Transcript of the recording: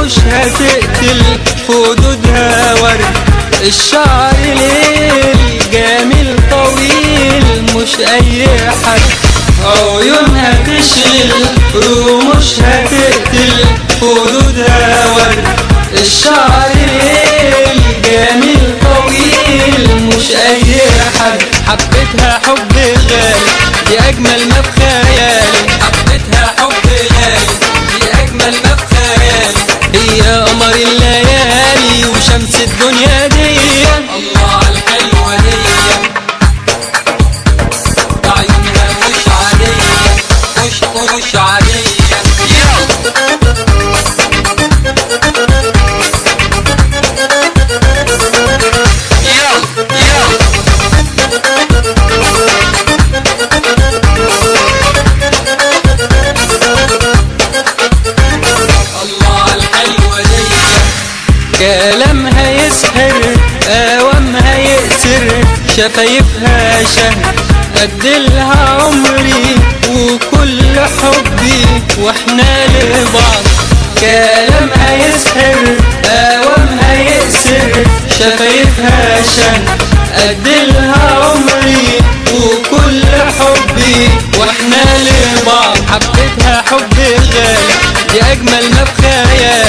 رموش هتقتل خدودها ورد الشعر ليل جميل طويل مش اي حد عيونها تشغل رموش هتقتل خدودها ورد الشعر ليل جميل طويل مش اي حد حبيتها حب غالي دي اجمل ما في خيالي حبيتها حب غالي دي اجمل ما في خيالي هي قمر الليالي وشمس الدنيا دي الله على الحلوه دي عيونها مش عاديه مش مش عاديه الله على الحلوة دي كلامها يسحر اوامها يأسر شفايفها شهر اديلها عمري وكل حبي واحنا لبعض كلامها يسحر اوامها يأسر شفايفها شهر اديلها عمري وكل حبي واحنا لبعض حبيتها حب غالي دي اجمل ما في خيالي